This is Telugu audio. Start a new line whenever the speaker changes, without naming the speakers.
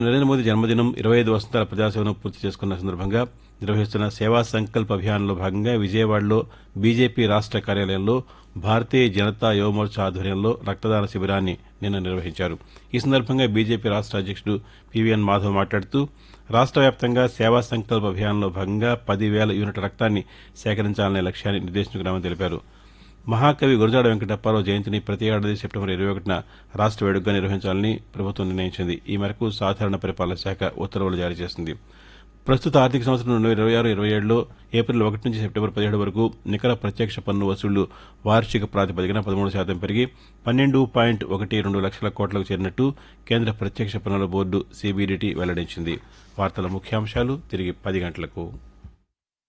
నరేంద్ర మోదీ జన్మదినం ఇరవై ఐదు వసంతాల ప్రజాసేవను పూర్తి చేసుకున్న సందర్భంగా నిర్వహిస్తున్న సేవా సంకల్ప్ అభియాన్లో భాగంగా విజయవాడలో బీజేపీ రాష్ట కార్యాలయంలో భారతీయ జనతా యువమోర్చా ఆధ్వర్యంలో రక్తదాన శిబిరాన్ని నిన్న నిర్వహించారు ఈ సందర్భంగా బీజేపీ రాష్ట అధ్యక్షుడు పీవీఎన్ మాధవ్ మాట్లాడుతూ రాష్ట వ్యాప్తంగా సేవా సంకల్ప్ అభియాన్లో భాగంగా పదివేల యూనిట్ల రక్తాన్ని సేకరించాలనే లక్ష్యాన్ని నిర్దేశించుకున్నామని తెలిపారు మహాకవి గురజాడ వెంకటప్పారావు జయంతిని ప్రతి ఏడాది సెప్టెంబర్ ఇరవై ఒకటిన రాష్ట వేడుకగా నిర్వహించాలని ప్రభుత్వం నిర్ణయించింది ఈ మేరకు సాధారణ పరిపాలన శాఖ ఉత్తర్వులు జారీ చేసింది ప్రస్తుత ఆర్థిక సంవత్సరం రెండు వేల ఇరవై ఆరు ఇరవై ఏడులో ఏప్రిల్ ఒకటి నుంచి సెప్టెంబర్ పదిహేడు వరకు నికర ప్రత్యక్ష పన్ను వసూళ్లు వార్షిక ప్రాతిపదికన పదమూడు శాతం పెరిగి పన్నెండు పాయింట్ ఒకటి రెండు లక్షల కోట్లకు చేరినట్టు కేంద్ర ప్రత్యక్ష పన్నుల బోర్డు సీబీడీటీ వెల్లడించింది వార్తల ముఖ్యాంశాలు తిరిగి పది గంటలకు